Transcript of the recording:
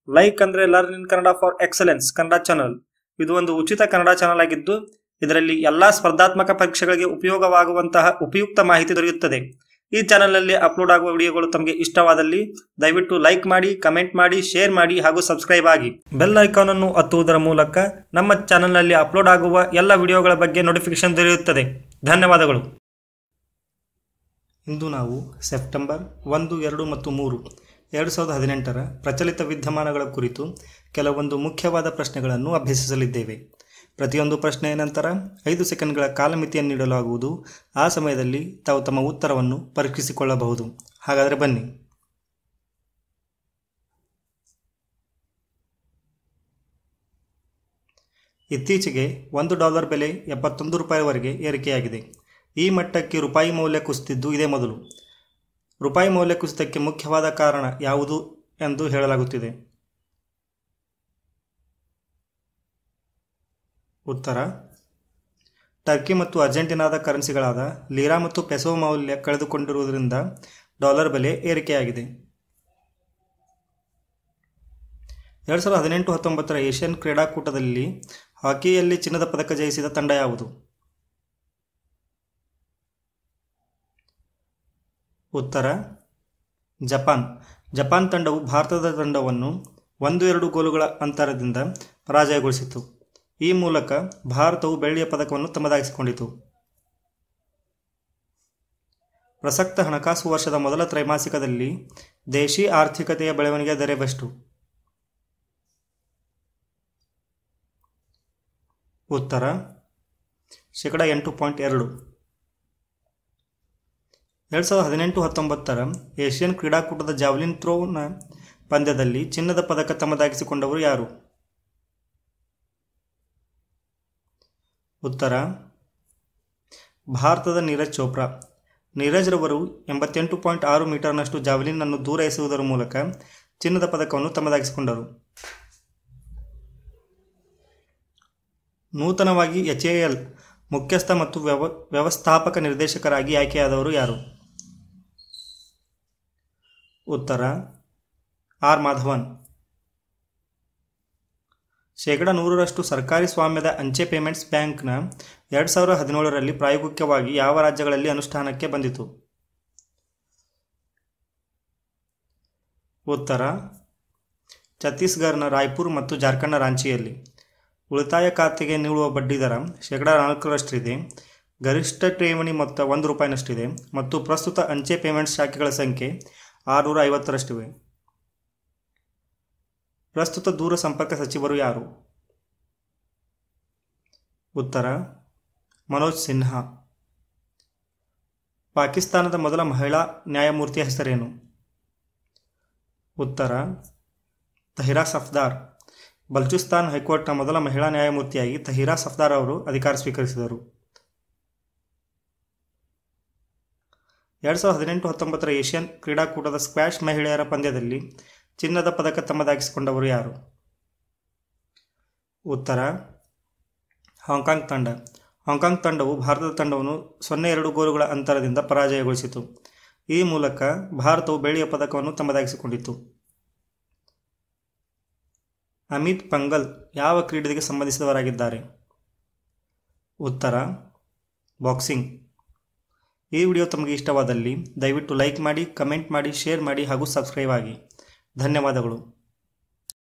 like ಅಂದ್ರೆ learn in Kannada for excellence Kannada channel ಇದು ಒಂದು ಉಚಿತ ಕನ್ನಡ ಚಾನಲ್ ಆಗಿದ್ದು ಇದರಲ್ಲಿ ಎಲ್ಲಾ ಸ್ಪರ್ಧಾತ್ಮಕ ಪರೀಕ್ಷೆಗಳಿಗೆ ಉಪಯೋಗವಾಗುವಂತಹ ಉಪಯುಕ್ತ ಮಾಹಿತಿ ದೊರೆಯುತ್ತದೆ ಈ ಚಾನಲ್ನಲ್ಲಿ ಅಪ್ಲೋಡ್ ಆಗುವ ವಿಡಿಯೋಗಳು ತಮಗೆ ಇಷ್ಟವಾದಲ್ಲಿ ದಯವಿಟ್ಟು ಲೈಕ್ ಮಾಡಿ ಕಮೆಂಟ್ ಮಾಡಿ ಶೇರ್ ಮಾಡಿ ಹಾಗೂ ಸಬ್ಸ್ಕ್ರೈಬ್ ಆಗಿ ಬೆಲ್ ಐಕಾನ್ ಅನ್ನು ಒತ್ತುವುದರ ಮೂಲಕ ನಮ್ಮ ಚಾನಲ್ನಲ್ಲಿ ಅಪ್ಲೋಡ್ ಆಗುವ ಎಲ್ಲ ವಿಡಿಯೋಗಳ ಬಗ್ಗೆ ನೋಟಿಫಿಕೇಶನ್ ದೊರೆಯುತ್ತದೆ ಧನ್ಯವಾದಗಳು ಇಂದು ನಾವು ಸೆಪ್ಟೆಂಬರ್ ಒಂದು ಎರಡು ಮತ್ತು ಮೂರು ಎರಡು ಸಾವಿರದ ಹದಿನೆಂಟರ ಪ್ರಚಲಿತ ವಿದ್ಯಮಾನಗಳ ಕುರಿತು ಕೆಲವೊಂದು ಮುಖ್ಯವಾದ ಪ್ರಶ್ನೆಗಳನ್ನು ಅಭ್ಯಸಿಸಲಿದ್ದೇವೆ ಪ್ರತಿಯೊಂದು ಪ್ರಶ್ನೆಯ ನಂತರ ಐದು ಸೆಕೆಂಡ್ಗಳ ಕಾಲಮಿತಿಯನ್ನು ನೀಡಲಾಗುವುದು ಆ ಸಮಯದಲ್ಲಿ ತಾವು ತಮ್ಮ ಉತ್ತರವನ್ನು ಪರೀಕ್ಷಿಸಿಕೊಳ್ಳಬಹುದು ಹಾಗಾದರೆ ಬನ್ನಿ ಇತ್ತೀಚೆಗೆ ಒಂದು ಡಾಲರ್ ಬೆಲೆ ಎಪ್ಪತ್ತೊಂದು ರೂಪಾಯಿವರೆಗೆ ಏರಿಕೆಯಾಗಿದೆ ಈ ಮಟ್ಟಕ್ಕೆ ರೂಪಾಯಿ ಮೌಲ್ಯ ಕುಸಿದಿದ್ದು ಇದೇ ಮೊದಲು ರೂಪಾಯಿ ಮೌಲ್ಯ ಕುಸಿತಕ್ಕೆ ಮುಖ್ಯವಾದ ಕಾರಣ ಯಾವುದು ಎಂದು ಹೇಳಲಾಗುತ್ತಿದೆ ಉತ್ತರ ಟರ್ಕಿ ಮತ್ತು ಅರ್ಜೆಂಟೀನಾದ ಕರೆನ್ಸಿಗಳಾದ ಲೀರಾ ಮತ್ತು ಪೆಸೋ ಮೌಲ್ಯ ಕಳೆದುಕೊಂಡಿರುವುದರಿಂದ ಡಾಲರ್ ಬೆಲೆ ಏರಿಕೆಯಾಗಿದೆ ಎರಡು ಸಾವಿರದ ಹದಿನೆಂಟು ಹತ್ತೊಂಬತ್ತರ ಏಷ್ಯನ್ ಕ್ರೀಡಾಕೂಟದಲ್ಲಿ ಹಾಕಿಯಲ್ಲಿ ಚಿನ್ನದ ಪದಕ ಜಯಿಸಿದ ತಂಡ ಯಾವುದು ಉತ್ತರ ಜಪಾನ್ ಜಪಾನ್ ತಂಡವು ಭಾರತದ ತಂಡವನ್ನು ಒಂದು ಎರಡು ಗೋಲುಗಳ ಅಂತರದಿಂದ ಪರಾಜಯಗೊಳಿಸಿತು ಈ ಮೂಲಕ ಭಾರತವು ಬೆಳ್ಳಿಯ ಪದಕವನ್ನು ತಮ್ಮದಾಗಿಸಿಕೊಂಡಿತು ಪ್ರಸಕ್ತ ಹಣಕಾಸು ವರ್ಷದ ಮೊದಲ ತ್ರೈಮಾಸಿಕದಲ್ಲಿ ದೇಶಿ ಆರ್ಥಿಕತೆಯ ಬೆಳವಣಿಗೆ ದರವೆಷ್ಟು ಉತ್ತರ ಶೇಕಡ ಎಂಟು ಪಾಯಿಂಟ್ ಎರಡು ಎರಡು ಸಾವಿರದ ಹದಿನೆಂಟು ಹತ್ತೊಂಬತ್ತರ ಏಷ್ಯನ್ ಕ್ರೀಡಾಕೂಟದ ಜಾವ್ಲಿನ್ ಥ್ರೋನ ಪಂದ್ಯದಲ್ಲಿ ಚಿನ್ನದ ಪದಕ ತಮ್ಮದಾಗಿಸಿಕೊಂಡವರು ಯಾರು ಉತ್ತರ ಭಾರತದ ನೀರಜ್ ಚೋಪ್ರಾ ನೀರಜ್ ರವರು ಎಂಬತ್ತೆಂಟು ಪಾಯಿಂಟ್ ಆರು ಮೀಟರ್ನಷ್ಟು ಜಾವ್ಲಿನ್ ಅನ್ನು ದೂರ ಎಸೆಯುವುದರ ಮೂಲಕ ಚಿನ್ನದ ಪದಕವನ್ನು ತಮ್ಮದಾಗಿಸಿಕೊಂಡರು ನೂತನವಾಗಿ ಎಚ್ ಎ ಎಲ್ ಮುಖ್ಯಸ್ಥ ಮತ್ತು ವ್ಯವ ವ್ಯವಸ್ಥಾಪಕ ನಿರ್ದೇಶಕರಾಗಿ ಆಯ್ಕೆಯಾದವರು ಯಾರು ಉತ್ತರ ಆರ್ ಮಾಧವನ್ ಶೇಕಡ ನೂರರಷ್ಟು ಸರ್ಕಾರಿ ಸ್ವಾಮ್ಯದ ಅಂಚೆ ಪೇಮೆಂಟ್ಸ್ ಬ್ಯಾಂಕ್ನ ಎರಡು ಸಾವಿರದ ಹದಿನೇಳರಲ್ಲಿ ಪ್ರಾಯೋಗಿಕವಾಗಿ ಯಾವ ರಾಜ್ಯಗಳಲ್ಲಿ ಅನುಷ್ಠಾನಕ್ಕೆ ಬಂದಿತು ಉತ್ತರ ಛತ್ತೀಸ್ಗಢನ ರಾಯ್ಪುರ್ ಮತ್ತು ಜಾರ್ಖಂಡ್ನ ರಾಂಚಿಯಲ್ಲಿ ಉಳಿತಾಯ ಖಾತೆಗೆ ನೀಡುವ ಬಡ್ಡಿದರ ಶೇಕಡ ನಾಲ್ಕರಷ್ಟಿದೆ ಗರಿಷ್ಠ ಠೇವಣಿ ಮೊತ್ತ ಒಂದು ರೂಪಾಯಿನಷ್ಟಿದೆ ಮತ್ತು ಪ್ರಸ್ತುತ ಅಂಚೆ ಪೇಮೆಂಟ್ಸ್ ಶಾಖೆಗಳ ಸಂಖ್ಯೆ ಆರುನೂರ ಐವತ್ತರಷ್ಟಿವೆ ಪ್ರಸ್ತುತ ದೂರ ಸಂಪರ್ಕ ಸಚಿವರು ಯಾರು ಉತ್ತರ ಮನೋಜ್ ಸಿನ್ಹಾ ಪಾಕಿಸ್ತಾನದ ಮೊದಲ ಮಹಿಳಾ ನ್ಯಾಯಮೂರ್ತಿಯ ಹೆಸರೇನು ಉತ್ತರ ತಹಿರಾ ಸಫ್ದಾರ್ ಬಲ್ಚಿಸ್ತಾನ್ ಹೈಕೋರ್ಟ್ನ ಮೊದಲ ಮಹಿಳಾ ನ್ಯಾಯಮೂರ್ತಿಯಾಗಿ ತಹಿರಾ ಸಫ್ದಾರ್ ಅವರು ಅಧಿಕಾರ ಸ್ವೀಕರಿಸಿದರು ಎರಡು ಸಾವಿರದ ಹದಿನೆಂಟು ಹತ್ತೊಂಬತ್ತರ ಏಷ್ಯನ್ ಕ್ರೀಡಾಕೂಟದ ಸ್ಕ್ವಾಷ್ ಮಹಿಳೆಯರ ಪಂದ್ಯದಲ್ಲಿ ಚಿನ್ನದ ಪದಕ ತಮ್ಮದಾಗಿಸಿಕೊಂಡವರು ಯಾರು ಉತ್ತರ ಹಾಂಕಾಂಗ್ ತಂಡ ಹಾಂಕಾಂಗ್ ತಂಡವು ಭಾರತದ ತಂಡವನ್ನು ಸೊನ್ನೆ ಎರಡು ಗೋಲುಗಳ ಅಂತರದಿಂದ ಪರಾಜಯಗೊಳಿಸಿತು ಈ ಮೂಲಕ ಭಾರತವು ಬೆಳ್ಳಿಯ ಪದಕವನ್ನು ತಮ್ಮದಾಗಿಸಿಕೊಂಡಿತು ಅಮಿತ್ ಪಂಗಲ್ ಯಾವ ಕ್ರೀಡೆಗೆ ಸಂಬಂಧಿಸಿದವರಾಗಿದ್ದಾರೆ ಉತ್ತರ ಬಾಕ್ಸಿಂಗ್ ಈ ವಿಡಿಯೋ ತಮಗೆ ಇಷ್ಟವಾದಲ್ಲಿ ದಯವಿಟ್ಟು ಲೈಕ್ ಮಾಡಿ ಕಮೆಂಟ್ ಮಾಡಿ ಶೇರ್ ಮಾಡಿ ಹಾಗೂ ಸಬ್ಸ್ಕ್ರೈಬ್ ಆಗಿ ಧನ್ಯವಾದಗಳು